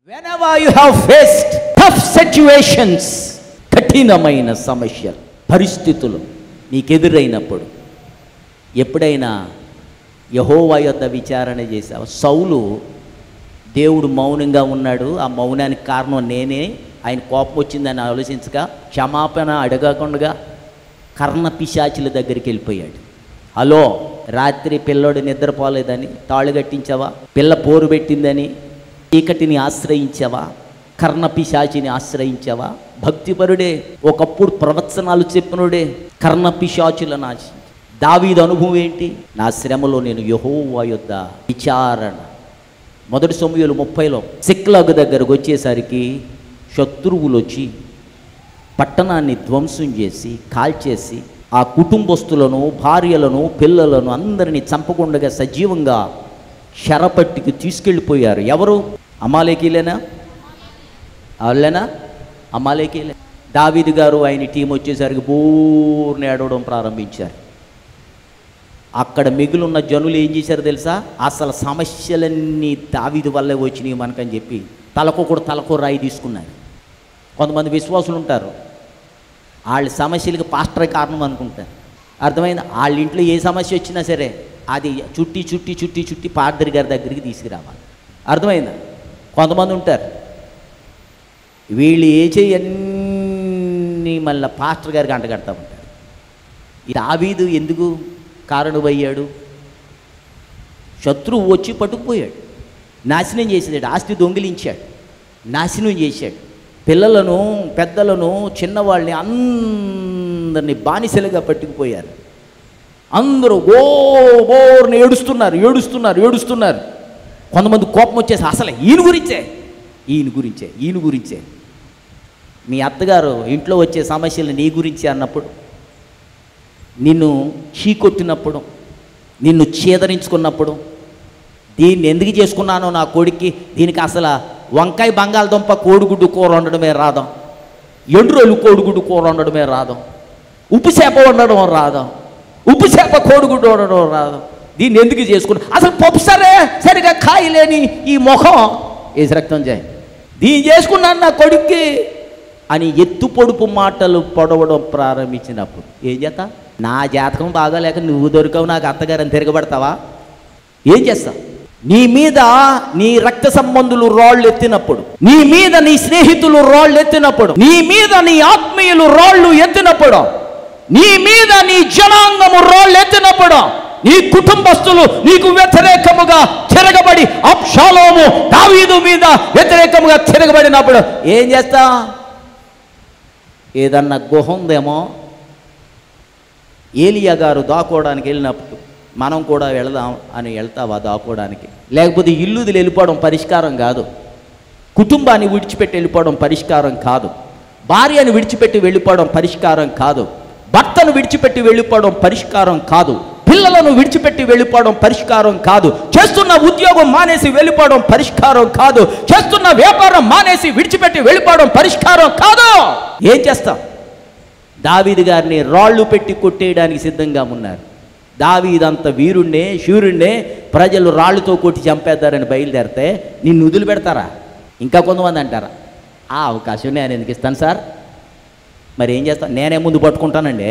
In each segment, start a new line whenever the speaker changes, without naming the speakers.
Whenever you have faced tough situations, కఠినమైన సమస్యలు పరిస్థితులు నీకు ఎదురైనప్పుడు ఎప్పుడైనా యహోవా యొద్ద విచారణ చేశావు సౌలు దేవుడు మౌనంగా ఉన్నాడు ఆ మౌనానికి కారణం నేనే ఆయన కోపం వచ్చిందని ఆలోచించగా క్షమాపణ అడగకుండా కర్ణ పిశాచుల దగ్గరికి వెళ్ళిపోయాడు హలో రాత్రి పిల్లోడు నిద్రపోలేదని తాళు కట్టించావా పిల్ల పోరు పెట్టిందని చీకటిని ఆశ్రయించావా కర్ణ పిశాచిని ఆశ్రయించావా భక్తిపరుడే ఒకప్పుడు ప్రవచనాలు చెప్పినుడే కర్ణ పిశాచుల నాశి దావీదు అనుభవం ఏంటి నా శ్రమలో నేను యహోవా యొద్ద విచారణ మొదటి సొమ్మియులు ముప్పైలో సిక్లాగ్ దగ్గరకు వచ్చేసరికి శత్రువులు వచ్చి పట్టణాన్ని ధ్వంసం చేసి కాల్చేసి ఆ కుటుంబస్తులను భార్యలను పిల్లలను అందరినీ చంపకుండా సజీవంగా శరపట్టికి తీసుకెళ్ళిపోయారు ఎవరు అమాలేకీలేనా వాళ్ళేనా అమాలేకీలే దావీదు గారు ఆయన టీం వచ్చేసరికి బోర్ని ఏడవడం ప్రారంభించారు అక్కడ మిగులున్న జనులు ఏం చేశారు తెలుసా అసలు సమస్యలన్నీ దావీదు వల్లే వచ్చినాయి మనకని చెప్పి తలకు కూడా తలకు రాయి తీసుకున్నారు కొంతమంది విశ్వాసులు ఉంటారు వాళ్ళ సమస్యలకి పాస్టరే కారణం అనుకుంటారు అర్థమైంది వాళ్ళ ఇంట్లో ఏ సమస్య వచ్చినా సరే అది చుట్టి చుట్టి చుట్టి చుట్టి పాదరి గారి దగ్గరికి తీసుకురావాలి అర్థమైందా కొంతమంది ఉంటారు వీళ్ళు ఏ చేయన్ని మళ్ళీ పాస్టర్ గారికి అంటగడతా ఉంటారు ఈ దావీదు ఎందుకు కారణమయ్యాడు శత్రువు వచ్చి పట్టుకుపోయాడు నాశనం చేసాడు ఆస్తి దొంగిలించాడు నాశనం చేశాడు పిల్లలను పెద్దలను చిన్నవాళ్ళని అందరిని బానిసలుగా పట్టుకుపోయారు అందరూ ఓ బోర్ని ఏడుస్తున్నారు ఏడుస్తున్నారు ఏడుస్తున్నారు కొంతమంది కోపం వచ్చేసి అసలు ఈయన గురించే ఈయన గురించే ఈయన గురించే మీ అత్తగారు ఇంట్లో వచ్చే సమస్యలు నీ గురించి అన్నప్పుడు నిన్ను చీకొట్టినప్పుడు నిన్ను చేదరించుకున్నప్పుడు దీన్ని ఎందుకు చేసుకున్నానో నా కొడుక్కి దీనికి అసలు వంకాయ బంగాళదుంప కోడిగుడ్డు కూర వండడమే రాదాం ఎండ్రోలు కోడిగుడ్డు కూర వండడమే రాదాం ఉప్పు చేప వండడం రాదాం ఉప్పు చేప కోడిగుడ్డు వండడం రాదాం దీన్ని ఎందుకు చేసుకున్నా అసలు పప్పు సరే సరిగా కాయలేని ఈ ముఖం వేసి రక్తం చేయి దీన్ని చేసుకున్నాను నా కొడుక్కి అని ఎత్తు పొడుపు మాటలు పొడవడం ప్రారంభించినప్పుడు ఏం చేస్తా నా జాతకం బాగాలేక నువ్వు దొరికావు నాకు అత్తగారని తిరగబడతావా ఏం చేస్తా నీ మీద నీ రక్త సంబంధులు రాళ్ళు ఎత్తినప్పుడు నీ మీద నీ స్నేహితులు రాళ్ళు ఎత్తినప్పుడు నీ మీద నీ ఆత్మీయులు రాళ్ళు ఎత్తినప్పుడు నీ మీద నీ జనాంగము రాళ్ళు ఎత్తినప్పుడు నీ కుటుంబస్తులు నీకు వ్యతిరేకముగా తిరగబడి అప్షాలోము దావీదు మీద వ్యతిరేకముగా తిరగబడినప్పుడు ఏం చేస్తా ఏదన్నా గుహ ఉందేమో ఏలియా గారు దాక్కోవడానికి వెళ్ళినప్పుడు మనం కూడా వెళదాం అని వెళ్తావా దాక్కోవడానికి లేకపోతే ఇల్లుది వెళ్ళిపోవడం పరిష్కారం కాదు కుటుంబాన్ని విడిచిపెట్టి వెళ్ళిపోవడం పరిష్కారం కాదు భార్యను విడిచిపెట్టి వెళ్ళిపోవడం పరిష్కారం కాదు భర్తను విడిచిపెట్టి వెళ్ళిపోవడం పరిష్కారం కాదు పిల్లలను విడిచిపెట్టి వెళ్ళిపోవడం పరిష్కారం కాదు చేస్తున్న ఉద్యోగం మానేసి వెళ్ళిపోవడం పరిష్కారం కాదు చేస్తున్న వ్యాపారం మానేసి విడిచిపెట్టి వెళ్ళిపోవడం పరిష్కారం కాదు ఏం చేస్తాం దావీదు గారిని రాళ్ళు పెట్టి కొట్టేయడానికి సిద్ధంగా ఉన్నారు దావీదంత వీరుణ్ణే శూరుణ్ణే ప్రజలు రాళ్ళతో కొట్టి చంపేద్దారని బయలుదేరితే నిన్ను వదిలి పెడతారా ఇంకా కొంతమంది అంటారా ఆ అవకాశం నేను ఎందుకు ఇస్తాను సార్ మరి ఏం చేస్తాను నేనే ముందు పట్టుకుంటానండి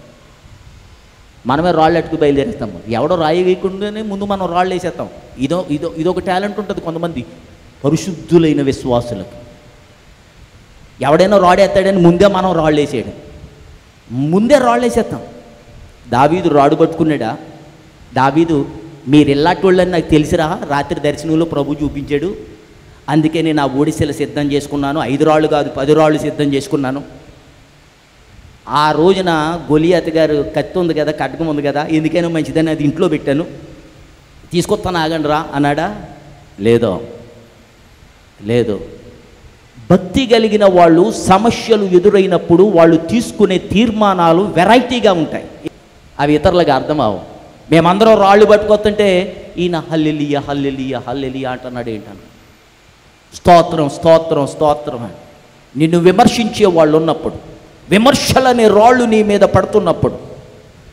మనమే రాళ్ళు ఎట్టుకు బయలుదేరేస్తాం ఎవడో రాయి వేయకుండానే ముందు మనం రాళ్ళు వేసేస్తాం ఇదో ఇదో ఇదొక టాలెంట్ ఉంటుంది కొంతమంది పరిశుద్ధులైన విశ్వాసులకు ఎవడైనా రాడు ఎత్తాడని ముందే మనం రాళ్ళు వేసేయడం ముందే రాళ్ళు వేసేస్తాం దావీదు రాడు పట్టుకున్నాడా దావీదు మీరు ఇల్లాటోళ్ళని నాకు తెలిసిరా రాత్రి దర్శనంలో ప్రభు చూపించాడు అందుకే నేను ఆ ఓడిసెలు సిద్ధం చేసుకున్నాను ఐదు రాళ్ళు కాదు పది రాళ్ళు సిద్ధం చేసుకున్నాను ఆ రోజున గొలియాత్ గారు కత్తి ఉంది కదా కట్కం ఉంది కదా ఎందుకైనా మంచిదని అది ఇంట్లో పెట్టాను తీసుకొస్తాను ఆగండి రా అన్నాడా లేదో లేదు భక్తి కలిగిన వాళ్ళు సమస్యలు ఎదురైనప్పుడు వాళ్ళు తీసుకునే తీర్మానాలు వెరైటీగా ఉంటాయి అవి ఇతరులకు అర్థం అవు మేమందరం రాళ్ళు పట్టుకొస్తుంటే ఈయన హల్లెలియ హల్లెలియ హల్లెలియ అంటున్నాడు ఏంటన్న స్తోత్రం స్తోత్రం స్తోత్రం అని నిన్ను విమర్శించే వాళ్ళు ఉన్నప్పుడు విమర్శలనే రాళ్ళు నీ మీద పడుతున్నప్పుడు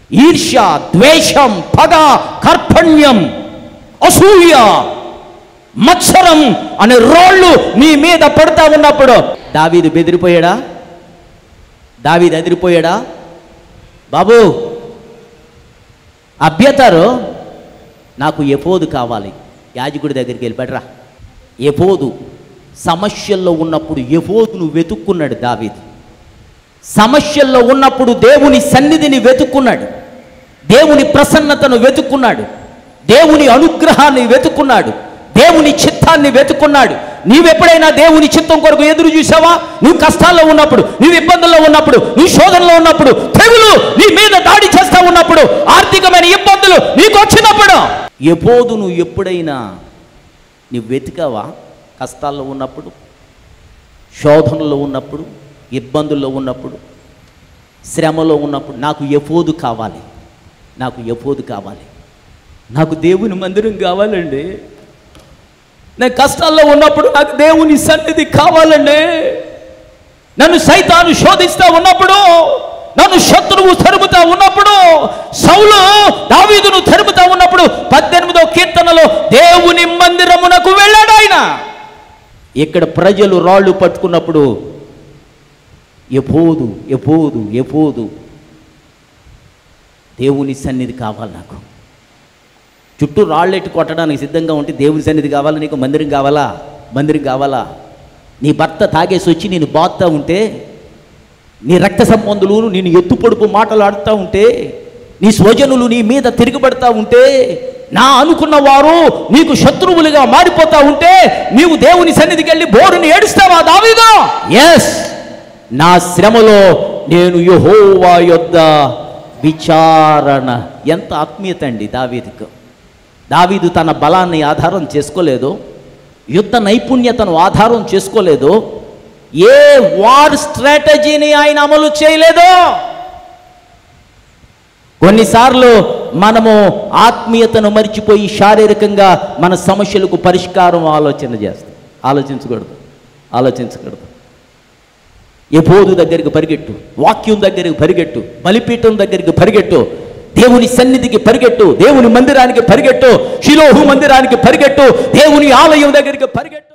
ఈర్ష్య ద్వేషం పగ కర్పణ్యం అసూయ మత్సరం అనే రోళ్ళు మీ మీద పడతా ఉన్నప్పుడు దావీదు బెదిరిపోయాడా దావీదు ఎదిరిపోయాడా బాబు అభ్యతరు నాకు ఎపోదు కావాలి యాజకుడి దగ్గరికి వెళ్ళిపడరా ఎపోదు సమస్యల్లో ఉన్నప్పుడు ఎపోదును వెతుక్కున్నాడు దావీదు సమస్యల్లో ఉన్నప్పుడు దేవుని సన్నిధిని వెతుక్కున్నాడు దేవుని ప్రసన్నతను వెతుక్కున్నాడు దేవుని అనుగ్రహాన్ని వెతుక్కున్నాడు దేవుని చిత్తాన్ని వెతుక్కున్నాడు నీవెప్పుడైనా దేవుని చిత్తం కొరకు ఎదురు చూసావా నువ్వు కష్టాల్లో ఉన్నప్పుడు నువ్వు ఇబ్బందుల్లో ఉన్నప్పుడు నువ్వు శోధనలో ఉన్నప్పుడు తెగులు నీ మీద దాడి చేస్తా ఉన్నప్పుడు ఆర్థికమైన ఇబ్బందులు నీకు వచ్చినప్పుడు ఎపోదు నువ్వు ఎప్పుడైనా నువ్వు వెతికావా కష్టాల్లో ఉన్నప్పుడు శోధనలో ఉన్నప్పుడు ఇబ్బందుల్లో ఉన్నప్పుడు శ్రమలో ఉన్నప్పుడు నాకు ఎపోదు కావాలి నాకు ఎపోదు కావాలి నాకు దేవుని మందిరం కావాలండి నేను కష్టాల్లో ఉన్నప్పుడు నాకు దేవుని సన్నిధి కావాలండి నన్ను సైతాను శోధిస్తా ఉన్నప్పుడు నన్ను శత్రువు తరుముతా ఉన్నప్పుడు సౌలు దావీదును తరుముతా ఉన్నప్పుడు పద్దెనిమిదో కీర్తనలో దేవుని మందిరమునకు వెళ్ళాడు ఆయన ఇక్కడ ప్రజలు రాళ్ళు పట్టుకున్నప్పుడు ఎపోదు ఎపోదు ఎపోదు దేవుని సన్నిధి కావాలి నాకు చుట్టూ రాళ్ళెట్టి కొట్టడానికి సిద్ధంగా ఉంటే దేవుని సన్నిధి కావాలా నీకు మందిరం కావాలా మందిరం కావాలా నీ భర్త తాగేసి వచ్చి నేను బాత్తా ఉంటే నీ రక్త సంబంధులు నేను ఎత్తు పొడుపు మాటలు ఆడుతూ ఉంటే నీ స్వజనులు నీ మీద తిరగబడతా ఉంటే నా అనుకున్న వారు నీకు శత్రువులుగా మారిపోతా ఉంటే నీవు దేవుని సన్నిధికి వెళ్ళి బోరుని ఏడుస్తావా దావీదో ఎస్ నా శ్రమలో నేను యహోవా యొద్ద విచారణ ఎంత ఆత్మీయత అండి దావీదుకు దావీదు తన బలాన్ని ఆధారం చేసుకోలేదు యుద్ధ నైపుణ్యతను ఆధారం చేసుకోలేదు ఏ వార్ స్ట్రాటజీని ఆయన అమలు చేయలేదు కొన్నిసార్లు మనము ఆత్మీయతను మర్చిపోయి శారీరకంగా మన సమస్యలకు పరిష్కారం ఆలోచన చేస్తాం ఆలోచించకూడదు ఆలోచించకూడదు ఎపోదు దగ్గరికి పరిగెట్టు వాక్యం దగ్గరికి పరిగెట్టు బలిపీఠం దగ్గరికి పరిగెట్టు దేవుని సన్నిధికి పరిగెట్టు దేవుని మందిరానికి పరిగెట్టు శిలోహు మందిరానికి పరిగెట్టు దేవుని ఆలయం దగ్గరికి పరిగెట్టు